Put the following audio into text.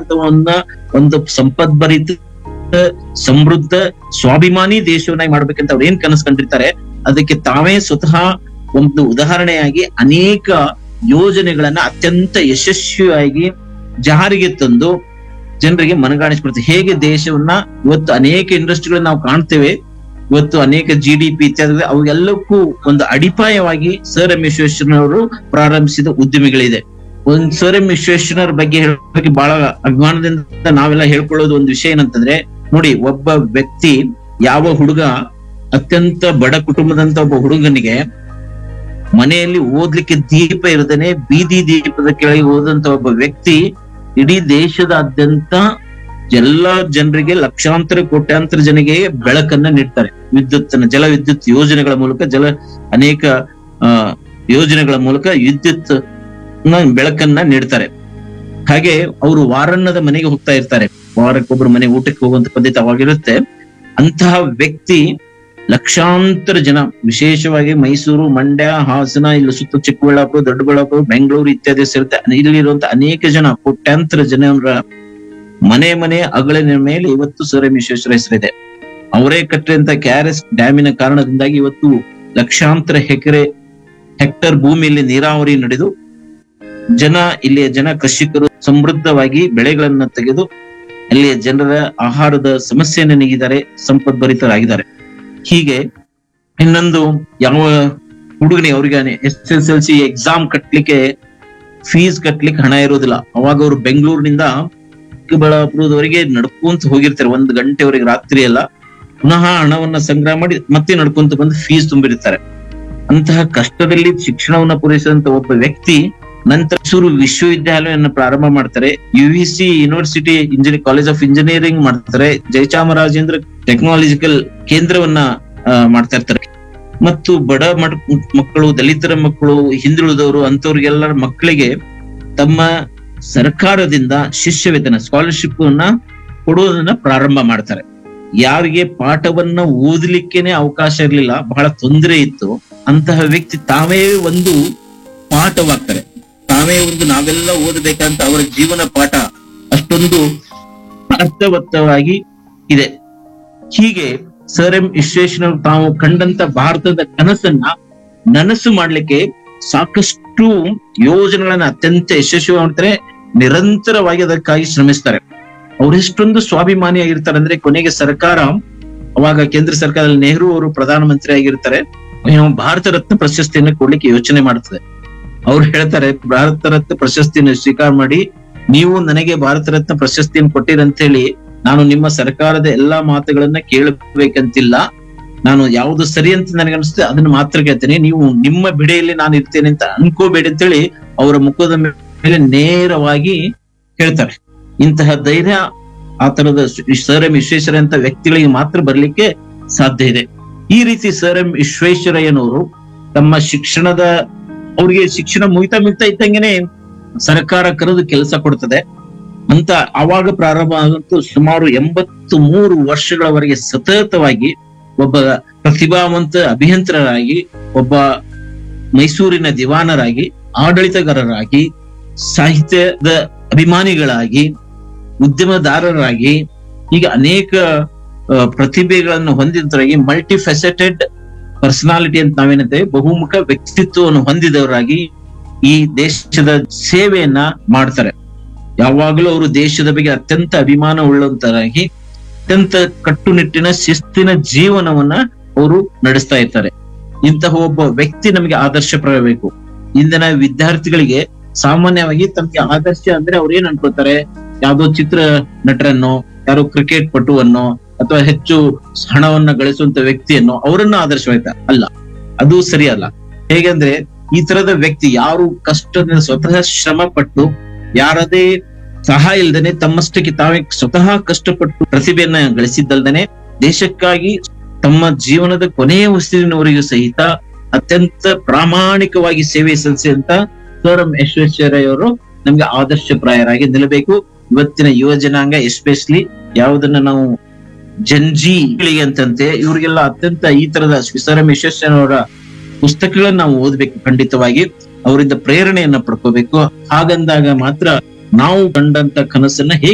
ಭಾರತವನ್ನ ಒಂದು ಸಂಪದ್ಭರಿತ ಸಮೃದ್ಧ ಸ್ವಾಭಿಮಾನಿ ದೇಶವನ್ನಾಗಿ ಮಾಡ್ಬೇಕಂತ ಅವ್ರು ಏನ್ ಕನಸು ಕಂಡಿರ್ತಾರೆ ಅದಕ್ಕೆ ತಾವೇ ಸ್ವತಃ ಒಂದು ಉದಾಹರಣೆಯಾಗಿ ಅನೇಕ ಯೋಜನೆಗಳನ್ನ ಅತ್ಯಂತ ಯಶಸ್ವಿಯಾಗಿ ಜಾರಿಗೆ ತಂದು ಜನರಿಗೆ ಮನಗಾಣಿಸ್ಕೊಡ್ತಾರೆ ಹೇಗೆ ದೇಶವನ್ನ ಇವತ್ತು ಅನೇಕ ಇಂಡಸ್ಟ್ರಿಗಳನ್ನ ನಾವು ಕಾಣ್ತೇವೆ ಇವತ್ತು ಅನೇಕ ಜಿ ಡಿ ಪಿ ಇತ್ಯಾದಿ ಅವೆಲ್ಲಕ್ಕೂ ಒಂದು ಅಡಿಪಾಯವಾಗಿ ಸರ್ ಎಂ ವಿಶ್ವೇಶ್ವರಯ್ಯನವರು ಪ್ರಾರಂಭಿಸಿದ ಉದ್ಯಮಿಗಳಿದೆ ಒಂದ್ ಸರ್ ಎಂ ವಿಶ್ವೇಶ್ವರಯ್ಯನವರ ಬಗ್ಗೆ ಹೇಳೋಕೆ ಬಹಳ ಅಭಿಮಾನದಿಂದ ನಾವೆಲ್ಲ ಹೇಳ್ಕೊಳ್ಳೋದು ಒಂದು ವಿಷಯ ಏನಂತಂದ್ರೆ ನೋಡಿ ಒಬ್ಬ ವ್ಯಕ್ತಿ ಯಾವ ಹುಡುಗ ಅತ್ಯಂತ ಬಡ ಕುಟುಂಬದಂತ ಒಬ್ಬ ಹುಡುಗನಿಗೆ ಮನೆಯಲ್ಲಿ ಓದ್ಲಿಕ್ಕೆ ದೀಪ ಇರದೇನೆ ಬೀದಿ ದೀಪದ ಕೆಳಗೆ ಓದಂತ ಒಬ್ಬ ವ್ಯಕ್ತಿ ಇಡೀ ದೇಶದಾದ್ಯಂತ ಎಲ್ಲಾ ಜನರಿಗೆ ಲಕ್ಷಾಂತರ ಕೋಟ್ಯಾಂತರ ಜನರಿಗೆ ಬೆಳಕನ್ನ ನೀಡ್ತಾರೆ ವಿದ್ಯುತ್ ಜಲ ವಿದ್ಯುತ್ ಯೋಜನೆಗಳ ಮೂಲಕ ಜಲ ಅನೇಕ ಆ ಯೋಜನೆಗಳ ಮೂಲಕ ವಿದ್ಯುತ್ ನ ಬೆಳಕನ್ನ ನೀಡ್ತಾರೆ ಹಾಗೆ ಅವರು ವಾರನ್ನದ ಮನೆಗೆ ಹೋಗ್ತಾ ಇರ್ತಾರೆ ವಾರಕ್ಕೊಬ್ರು ಮನೆ ಊಟಕ್ಕೆ ಹೋಗುವಂತ ಪದ್ಧತಿ ಅವಾಗಿರುತ್ತೆ ಅಂತಹ ವ್ಯಕ್ತಿ ಲಕ್ಷಾಂತರ ಜನ ವಿಶೇಷವಾಗಿ ಮೈಸೂರು ಮಂಡ್ಯ ಹಾಸನ ಇಲ್ಲಿ ಸುತ್ತ ಚಿಕ್ಕಬಳ್ಳಾಪುರ ದೊಡ್ಡಬಳ್ಳಾಪುರ ಬೆಂಗಳೂರು ಇತ್ಯಾದಿ ಸೇರುತ್ತೆ ಇಲ್ಲಿರುವಂತ ಅನೇಕ ಜನ ಕೋಟ್ಯಾಂತರ ಜನರ ಮನೆ ಮನೆ ಅಗಳಿನ ಮೇಲೆ ಇವತ್ತು ಸರ್ ಎಂ ವಿಶ್ವೇಶ್ವರ ಹೆಸರಿದೆ ಅವರೇ ಕಟ್ಟಿದಂತ ಕೆ ಆರ್ ಎಸ್ ಡ್ಯಾಮಿನ ಕಾರಣದಿಂದಾಗಿ ಇವತ್ತು ಲಕ್ಷಾಂತರ ಎಕರೆ ಹೆಕ್ಟರ್ ಭೂಮಿಯಲ್ಲಿ ನೀರಾವರಿ ನಡೆದು ಜನ ಇಲ್ಲಿಯ ಜನ ಕೃಷಿಕರು ಸಮೃದ್ಧವಾಗಿ ಬೆಳೆಗಳನ್ನ ತೆಗೆದು ಅಲ್ಲಿಯ ಜನರ ಆಹಾರದ ಸಮಸ್ಯೆಯನ್ನು ನೀಗಿದ್ದಾರೆ ಸಂಪದ್ಭರಿತರಾಗಿದ್ದಾರೆ ಹೀಗೆ ಇನ್ನೊಂದು ಯಾವ ಹುಡುಗನಿ ಅವ್ರಿಗೆ S S L C exam ಕಟ್ಲಿಕ್ಕೆ ಫೀಸ್ ಕಟ್ಲಿಕ್ಕೆ ಹಣ ಇರೋದಿಲ್ಲ ಅವಾಗ ಅವರು ಬೆಂಗಳೂರಿನಿಂದ ಚಿಕ್ಕಬಳ್ಳಾಪುರದವರೆಗೆ ನಡ್ಕೊಂತ ಹೋಗಿರ್ತಾರೆ ಒಂದ್ ಗಂಟೆವರೆಗೆ ರಾತ್ರಿ ಎಲ್ಲ ಪುನಃ ಹಣವನ್ನ ಸಂಗ್ರಹ ಮಾಡಿ ಮತ್ತೆ ನಡ್ಕೊಂತ ಬಂದು ಫೀಸ್ ತುಂಬಿರ್ತಾರೆ ಅಂತಹ ಕಷ್ಟದಲ್ಲಿ ಶಿಕ್ಷಣವನ್ನ ಪೂರೈಸಿದಂತ ಒಬ್ಬ ವ್ಯಕ್ತಿ ನಂತರ ಮೈಸೂರು ವಿಶ್ವವಿದ್ಯಾಲಯವನ್ನು ಪ್ರಾರಂಭ ಮಾಡ್ತಾರೆ U V C university engineer college of engineering ಮಾಡ್ತಾರೆ ಜಯಚಾಮರಾಜೇಂದ್ರ ಟೆಕ್ನಾಲಜಿಕಲ್ ಕೇಂದ್ರವನ್ನ ಆ, ಮಾಡ್ತಾ ಇರ್ತಾರೆ ಮತ್ತು ಬಡ ಮಡ್- ಮಕ್ಕಳು ದಲಿತರ ಮಕ್ಕಳು ಹಿಂದುಳಿದವರು ಅಂತವ್ರಿಗೆಲ್ಲರ ಮಕ್ಕಳಿಗೆ ತಮ್ಮ ಸರ್ಕಾರದಿಂದ ಶಿಷ್ಯ ವೇತನ ಸ್ಕಾಲರ್ಶಿಪ್ ಅನ್ನ ಕೊಡುವುದನ್ನ ಪ್ರಾರಂಭ ಮಾಡ್ತಾರೆ ಯಾರಿಗೆ ಪಾಠವನ್ನ ಓದಲಿಕ್ಕೇನೆ ಅವಕಾಶ ಇರ್ಲಿಲ್ಲ ಬಹಳ ತೊಂದರೆ ಇತ್ತು ಅಂತಹ ವ್ಯಕ್ತಿ ತಾವೇ ಒಂದು ಪಾಠವಾಗ್ತಾರೆ ತಾವೇ ಒಂದು ನಾವೆಲ್ಲ ಓದಬೇಕಂತ ಅವರ ಜೀವನ ಪಾಠ ಅಷ್ಟೊಂದು ಅರ್ಥವತ್ತವಾಗಿ ಇದೆ ಹೀಗೆ ಸರ್ ಎಂ ವಿಶ್ವೇಶ್ವರಯ್ಯನವರು ತಾವು ಕಂಡಂತ ಭಾರತದ ಕನಸನ್ನ ನನಸು ಮಾಡ್ಲಿಕ್ಕೆ ಸಾಕಷ್ಟು ಯೋಜನೆಗಳನ್ನ ಅತ್ಯಂತ ಯಶಸ್ವಿ ಮಾಡ್ತಾರೆ ನಿರಂತರವಾಗಿ ಅದಕ್ಕಾಗಿ ಶ್ರಮಿಸ್ತಾರೆ ಅವರೆಷ್ಟೊಂದು ಸ್ವಾಭಿಮಾನಿಯಾಗಿರ್ತಾರೆ ಅಂದ್ರೆ ಕೊನೆಗೆ ಸರ್ಕಾರ ಅವಾಗ ಕೇಂದ್ರ ಸರ್ಕಾರದಲ್ಲಿ ನೆಹರು ಅವರು ಪ್ರಧಾನಮಂತ್ರಿ ಆಗಿರ್ತಾರೆ ಏನು ಭಾರತ ರತ್ನ ಪ್ರಶಸ್ತಿಯನ್ನು ಕೊಡ್ಲಿಕ್ಕೆ ಯೋಚನೆ ಮಾಡ್ತದೆ ಅವ್ರು ಹೇಳ್ತಾರೆ ಭಾರತ ರತ್ನ ಪ್ರಶಸ್ತಿಯನ್ನು ಸ್ವೀಕಾರ ಮಾಡಿ ನೀವು ನನಗೆ ಭಾರತ ರತ್ನ ಪ್ರಶಸ್ತಿಯನ್ನು ಕೊಟ್ಟಿರಂತ ಹೇಳಿ ನಾನು ನಿಮ್ಮ ಸರ್ಕಾರದ ಎಲ್ಲಾ ಮಾತುಗಳನ್ನ ಕೇಳಬೇಕಂತಿಲ್ಲ ನಾನು ಯಾವುದು ಸರಿ ಅಂತ ನನಗನ್ಸುತ್ತೆ ಅದನ್ನ ಮಾತ್ರ ಕೇಳ್ತೇನೆ ನೀವು ನಿಮ್ಮ ಬಿಡೆಯಲ್ಲಿ ನಾನು ಇರ್ತೇನೆ ಅಂತ ಅನ್ಕೋಬೇಡಿ ಅಂತೇಳಿ ಅವರ ಮುಖದ ಮೇಲೆ ನೇರವಾಗಿ ಹೇಳ್ತಾರೆ ಇಂತಹ ಧೈರ್ಯ ಆ ತರದ ಸರ್ ಎಂ ವಿಶ್ವೇಶ್ವರಯ್ಯ ಅಂತ ವ್ಯಕ್ತಿಗಳಿಗೆ ಮಾತ್ರ ಬರ್ಲಿಕ್ಕೆ ಸಾಧ್ಯ ಇದೆ ಈ ರೀತಿ ಸರ್ ಎಂ ವಿಶ್ವೇಶ್ವರಯ್ಯನವರು ತಮ್ಮ ಶಿಕ್ಷಣದ ಅವ್ರಿಗೆ ಶಿಕ್ಷಣ ಮುಗಿತಾ ಮುಗಿತಾ ಇದ್ದಂಗೆನೆ ಸರ್ಕಾರ ಕರೆದು ಕೆಲಸ ಕೊಡ್ತದೆ ಅಂತ ಅವಾಗ ಪ್ರಾರಂಭ ಆಗಂತೂ ಸುಮಾರು ಎಂಬತ್ತು ಮೂರು ವರ್ಷಗಳವರೆಗೆ ಸತತವಾಗಿ ಒಬ್ಬ ಪ್ರತಿಭಾವಂತ ಅಭಿಯಂತರರಾಗಿ ಒಬ್ಬ ಮೈಸೂರಿನ ದಿವಾನರಾಗಿ ಆಡಳಿತಗಾರರಾಗಿ ಸಾಹಿತ್ಯದ ಅಭಿಮಾನಿಗಳಾಗಿ ಉದ್ಯಮದಾರರಾಗಿ ಈಗ ಅನೇಕ ಆ, ಪ್ರತಿಭೆಗಳನ್ನು ಹೊಂದಿದವರಾಗಿ ಮಲ್ಟಿ ಫೆಸೆಟೆಡ್ ಪರ್ಸನಾಲಿಟಿ ಅಂತ ನಾವೇನಂತೇವೆ ಬಹುಮುಖ ವ್ಯಕ್ತಿತ್ವವನ್ನು ಹೊಂದಿದವರಾಗಿ ಈ ದೇಶದ ಸೇವೆಯನ್ನ ಮಾಡ್ತಾರೆ ಯಾವಾಗಲೂ ಅವರು ದೇಶದ ಬಗ್ಗೆ ಅತ್ಯಂತ ಅಭಿಮಾನ ಉಳ್ಳಂತರಾಗಿ ಅತ್ಯಂತ ಕಟ್ಟುನಿಟ್ಟಿನ ಶಿಸ್ತಿನ ಜೀವನವನ್ನ ಅವರು ನಡೆಸ್ತಾ ಇರ್ತಾರೆ ಇಂತಹ ಒಬ್ಬ ವ್ಯಕ್ತಿ ನಮಗೆ ಆದರ್ಶಪ್ರಾಯಬೇಕು ಇಂದಿನ ವಿದ್ಯಾರ್ಥಿಗಳಿಗೆ ಸಾಮಾನ್ಯವಾಗಿ ತಮಗೆ ಆದರ್ಶ ಅಂದ್ರೆ ಅವ್ರು ಏನ್ ಅನ್ಕೋತಾರೆ ಯಾವ್ದೋ ಚಿತ್ರ ನಟರನ್ನೋ ಯಾರೋ ಕ್ರಿಕೆಟ್ ಪಟುವನ್ನೋ ಅಥವಾ ಹೆಚ್ಚು ಹಣವನ್ನ ಗಳಿಸುವಂತ ವ್ಯಕ್ತಿಯನ್ನು ಅವರನ್ನ ಆದರ್ಶವಾಯ್ತ ಅಲ್ಲ ಅದು ಸರಿಯಲ್ಲ ಹೇಗೆಂದ್ರೆ ಈ ತರದ ವ್ಯಕ್ತಿ ಯಾರು ಕಷ್ಟದಿಂದ ಸ್ವತಃ ಶ್ರಮ ಪಟ್ಟು ಯಾರದೇ ಸಹಾಯ ಇಲ್ದೇನೆ ತಮ್ಮಷ್ಟಕ್ಕೆ ತಾವೇ ಸ್ವತಃ ಕಷ್ಟಪಟ್ಟು ಪ್ರತಿಭೆಯನ್ನ ಗಳಿಸಿದ್ದಲ್ದೇನೆ ದೇಶಕ್ಕಾಗಿ ತಮ್ಮ ಜೀವನದ ಕೊನೆಯ ಉಸಿರಿನವರೆಗೂ ಸಹಿತ ಅತ್ಯಂತ ಪ್ರಾಮಾಣಿಕವಾಗಿ ಸೇವೆ ಸಲ್ಲಿಸಿದಂತ ಸರ್ ಎಂ ವಿಶ್ವೇಶ್ವರಯ್ಯ ಅವರು ನಮ್ಗೆ ಆದರ್ಶಪ್ರಾಯರಾಗಿ ನಿಲ್ಲಬೇಕು ಇವತ್ತಿನ ಯುವ ಜನಾಂಗ ಎಸ್ಪೆಷಲಿ ಯಾವುದನ್ನ ನಾವು ಜನ್ಜಿ ಪೀಳಿಗೆ ಅಂತಂತೆ ಇವ್ರಿಗೆಲ್ಲ ಅತ್ಯಂತ ಈ ತರದ ಸರ್ ಎಂ ವಿಶ್ವೇಶ್ವರಯ್ಯನವರ ಪುಸ್ತಕಗಳನ್ನ ನಾವು ಓದ್ಬೇಕು ಖಂಡಿತವಾಗಿ ಅವರಿಂದ ಪ್ರೇರಣೆಯನ್ನ ಪಡ್ಕೋಬೇಕು ಹಾಗಂದಾಗ ಮಾತ್ರ ನಾವು ಕಂಡಂತ ಕನಸನ್ನ ಹೇಗೆ